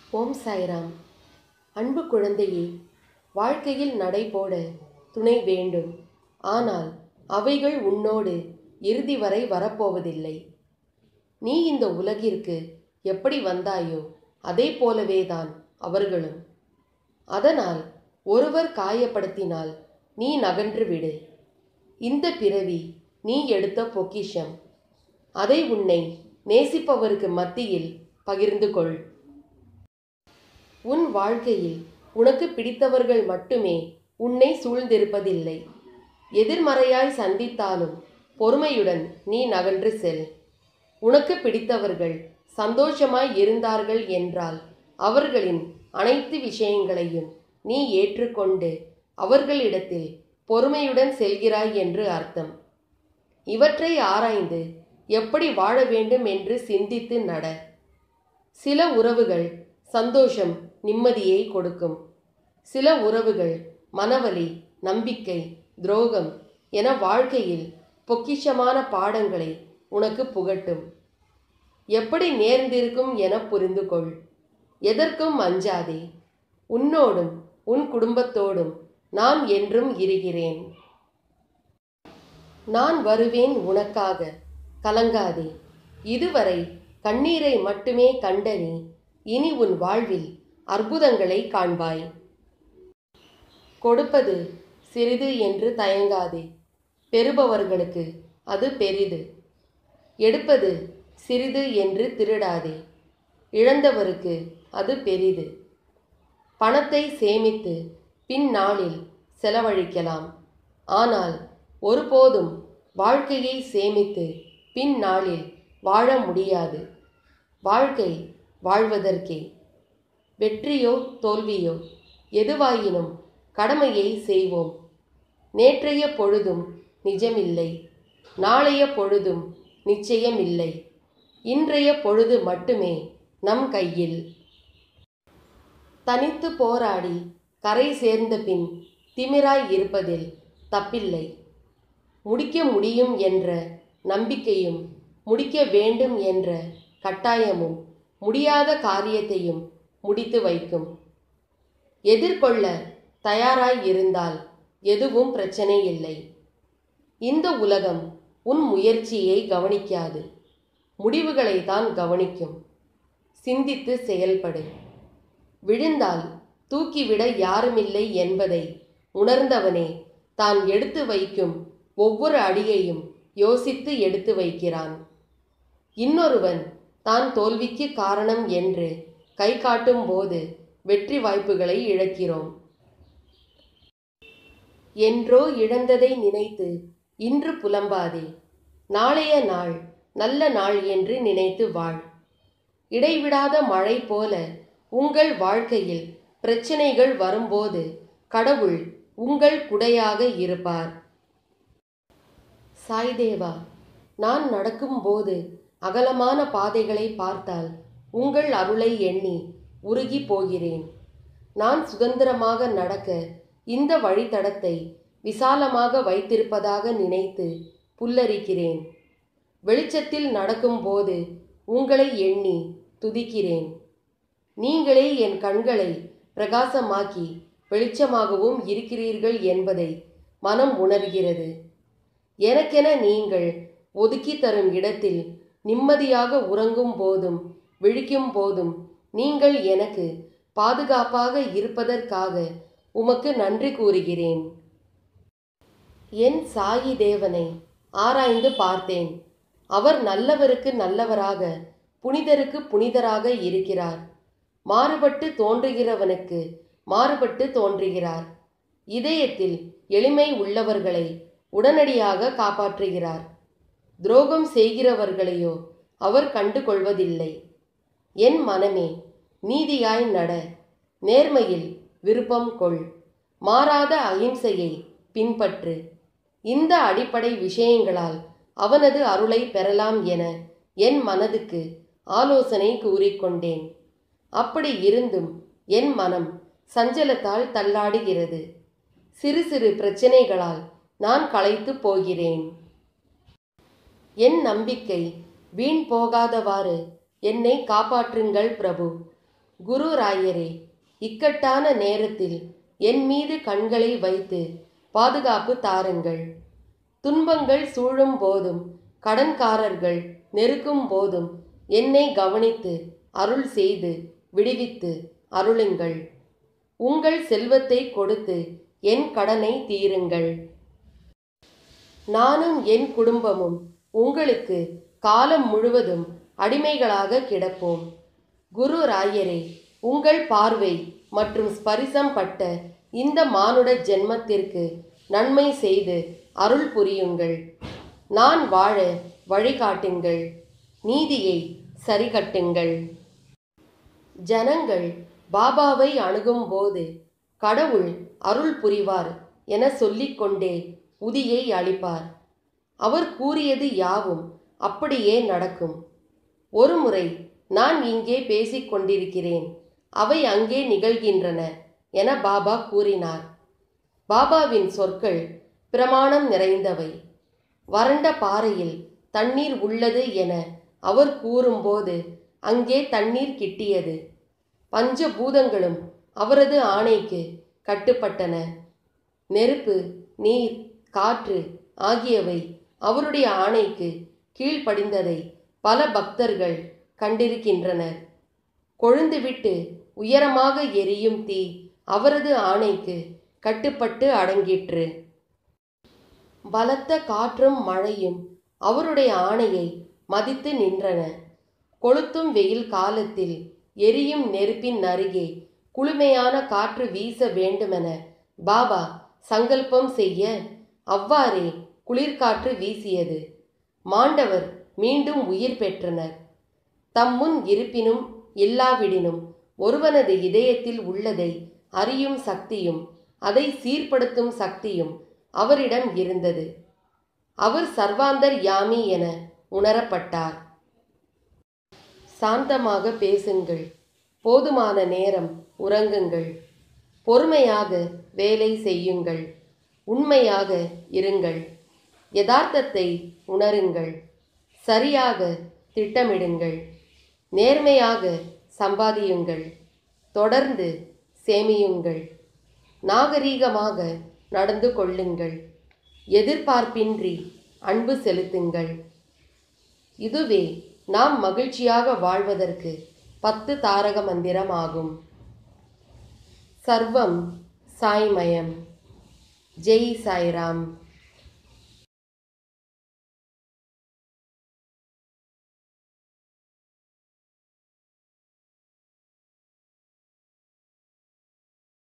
ஓம் சாய்ராம் அன்பு குழந்தையே வாழ்க்கையில் நடைபோட துணை வேண்டும் ஆனால் அவைகள் உன்னோடு இறுதி வரை வரப்போவதில்லை நீ இந்த உலகிற்கு எப்படி வந்தாயோ அதே போலவே தான் அவர்களும் அதனால் ஒருவர் காயப்படுத்தினால் நீ நகன்று விடு இந்த பிறவி நீ எடுத்த பொக்கிஷம் அதை உன்னை நேசிப்பவருக்கு மத்தியில் பகிர்ந்து கொள் உன் வாழ்க்கையில் உனக்கு பிடித்தவர்கள் மட்டுமே உன்னை சூழ்ந்திருப்பதில்லை எதிர்மறையாய் சந்தித்தாலும் பொறுமையுடன் நீ நகன்று செல் உனக்கு பிடித்தவர்கள் சந்தோஷமாய் இருந்தார்கள் என்றால் அவர்களின் அனைத்து விஷயங்களையும் நீ ஏற்றுக்கொண்டு அவர்களிடத்தில் பொறுமையுடன் செல்கிறாய் என்று அர்த்தம் இவற்றை ஆராய்ந்து எப்படி வாழ வேண்டும் என்று சிந்தித்து நட சில உறவுகள் சந்தோஷம் நிம்மதியை கொடுக்கும் சில உறவுகள் மனவலி நம்பிக்கை துரோகம் என வாழ்க்கையில் பொக்கிஷமான பாடங்களை உனக்கு புகட்டும் எப்படி நேர்ந்திருக்கும் என புரிந்து கொள் எதற்கும் அஞ்சாதே உன்னோடும் உன் குடும்பத்தோடும் நான் என்றும் இருக்கிறேன் நான் வருவேன் உனக்காக கலங்காதே இதுவரை கண்ணீரை மட்டுமே கண்ட நீ இனி உன் வாழ்வில் அற்புதங்களை காண்பாய் கொடுப்பது சிறிது என்று தயங்காதே பெறுபவர்களுக்கு அது பெரிது எடுப்பது சிறிது என்று திருடாதே இழந்தவருக்கு அது பெரிது பணத்தை சேமித்து பின்னாளில் செலவழிக்கலாம் ஆனால் ஒருபோதும் வாழ்க்கையை சேமித்து பின்னாளில் வாழ முடியாது வாழ்க்கை வாழ்வதற்கே வெற்றியோ தோல்வியோ எதுவாயினும் கடமையை செய்வோம் நேற்றைய பொழுதும் நிஜமில்லை நாளைய பொழுதும் நிச்சயமில்லை இன்றைய பொழுது மட்டுமே நம் கையில் தனித்து போராடி கரை சேர்ந்த பின் திமிராய் இருப்பதில் தப்பில்லை முடிக்க முடியும் என்ற நம்பிக்கையும் முடிக்க வேண்டும் என்ற கட்டாயமும் முடியாத காரியத்தையும் முடித்து வைக்கும் எதிர்கொள்ள தயாராய் இருந்தால் எதுவும் பிரச்சனை இல்லை இந்த உலகம் உன் முயற்சியை கவனிக்காது முடிவுகளை தான் கவனிக்கும் சிந்தித்து செயல்படு விழுந்தால் தூக்கிவிட யாருமில்லை என்பதை உணர்ந்தவனே தான் எடுத்து வைக்கும் ஒவ்வொரு அடியையும் யோசித்து எடுத்து வைக்கிறான் இன்னொருவன் தான் தோல்விக்கு காரணம் என்று கை காட்டும் போது வெற்றி வாய்ப்புகளை இழக்கிறோம் என்றோ இழந்ததை நினைத்து இன்று புலம்பாதே நாளைய நாள் நல்ல நாள் என்று நினைத்து வாழ் இடைவிடாத மழை போல உங்கள் வாழ்க்கையில் பிரச்சனைகள் வரும்போது கடவுள் உங்கள் குடையாக இருப்பார் சாய்தேவா நான் நடக்கும்போது அகலமான பாதைகளை பார்த்தால் உங்கள் அருளை எண்ணி உருகி போகிறேன் நான் சுதந்திரமாக நடக்க இந்த வழித்தடத்தை விசாலமாக வைத்திருப்பதாக நினைத்து புல்லரிக்கிறேன் வெளிச்சத்தில் நடக்கும்போது உங்களை எண்ணி துதிக்கிறேன் நீங்களே என் கண்களை பிரகாசமாக்கி வெளிச்சமாகவும் இருக்கிறீர்கள் என்பதை மனம் உணர்கிறது எனக்கென நீங்கள் ஒதுக்கி தரும் இடத்தில் நிம்மதியாக உறங்கும் போதும் விழிக்கும் போதும் நீங்கள் எனக்கு பாதுகாப்பாக இருப்பதற்காக உமக்கு நன்றி கூறுகிறேன் என் சாயி தேவனை ஆராய்ந்து பார்த்தேன் அவர் நல்லவருக்கு நல்லவராக புனிதருக்கு புனிதராக இருக்கிறார் மாறுபட்டு தோன்றுகிறவனுக்கு மாறுபட்டு தோன்றுகிறார் இதயத்தில் எளிமை உள்ளவர்களை உடனடியாக காப்பாற்றுகிறார் துரோகம் செய்கிறவர்களையோ அவர் கண்டு கொள்வதில்லை என் மனமே நீதியாய் நட நேர்மையில் விருப்பம் கொள் மாறாத அகிம்சையை பின்பற்று இந்த அடிப்படை விஷயங்களால் அவனது அருளை பெறலாம் என என் மனதுக்கு ஆலோசனை கூறிக்கொண்டேன் அப்படி இருந்தும் என் மனம் சஞ்சலத்தால் தள்ளாடுகிறது சிறு சிறு பிரச்சனைகளால் நான் களைத்து போகிறேன் என் நம்பிக்கை வீண் போகாதவாறு என்னை காப்பாற்றுங்கள் பிரபு குரு ராயரே இக்கட்டான நேரத்தில் என் மீது கண்களை வைத்து பாதுகாப்பு தாருங்கள் துன்பங்கள் சூழும் போதும் கடன்காரர்கள் நெருக்கும் போதும் என்னை கவனித்து அருள் செய்து விடுவித்து அருளுங்கள் உங்கள் செல்வத்தை கொடுத்து என் கடனை தீருங்கள் நானும் என் குடும்பமும் உங்களுக்கு காலம் முழுவதும் அடிமைகளாக கிடப்போம் குரு ராயரே உங்கள் பார்வை மற்றும் ஸ்பரிசம் பட்ட இந்த மானுட ஜென்மத்திற்கு நன்மை செய்து அருள் புரியுங்கள் நான் வாழ வழிகாட்டுங்கள் நீதியை சரிகட்டுங்கள் ஜனங்கள் பாபாவை அணுகும்போது கடவுள் அருள் புரிவார் என சொல்லிக்கொண்டே உதியை அளிப்பார் அவர் கூறியது யாவும் அப்படியே நடக்கும் ஒருமுறை நான் இங்கே பேசிக் கொண்டிருக்கிறேன் அவை அங்கே நிகழ்கின்றன என பாபா கூறினார் பாபாவின் சொற்கள் பிரமாணம் நிறைந்தவை வறண்ட பாறையில் தண்ணீர் உள்ளது என அவர் கூறும்போது அங்கே தண்ணீர் கிட்டியது பஞ்சபூதங்களும் அவரது ஆணைக்கு கட்டுப்பட்டன நெருப்பு நீர் காற்று ஆகியவை அவருடைய ஆணைக்கு கீழ்ப்படிந்ததை பல பக்தர்கள் கண்டிருக்கின்றனர் கொழுந்துவிட்டு உயரமாக எரியும் தீ அவரது ஆணைக்கு கட்டுப்பட்டு அடங்கிற்று பலத்த காற்றும் மழையும் அவருடைய ஆணையை மதித்து நின்றன கொளுத்தும் வெயில் காலத்தில் எரியும் நெருப்பின் அருகே குளுமையான காற்று வீச வேண்டுமென பாபா சங்கல்பம் செய்ய அவ்வாறே குளிர்காற்று வீசியது மாண்டவர் மீண்டும் உயிர் பெற்றனர் தம் முன் இருப்பினும் இல்லாவிடினும் ஒருவனது இதயத்தில் உள்ளதை அறியும் சக்தியும் அதை சீர்படுத்தும் சக்தியும் அவரிடம் இருந்தது அவர் சர்வாந்தர் யாமி என உணரப்பட்டார் சாந்தமாக பேசுங்கள் போதுமான நேரம் உறங்குங்கள் பொறுமையாக வேலை செய்யுங்கள் உண்மையாக இருங்கள் யதார்த்தத்தை உணருங்கள் சரியாக திட்டமிடுங்கள் நேர்மையாக சம்பாதியுங்கள் தொடர்ந்து சேமியுங்கள் நாகரீகமாக நடந்து கொள்ளுங்கள் எதிர்பார்ப்பின்றி அன்பு செலுத்துங்கள் இதுவே நாம் மகிழ்ச்சியாக வாழ்வதற்கு பத்து தாரக மந்திரம் ஆகும் சர்வம் சாய்மயம் ஜெய் சாய்ராம்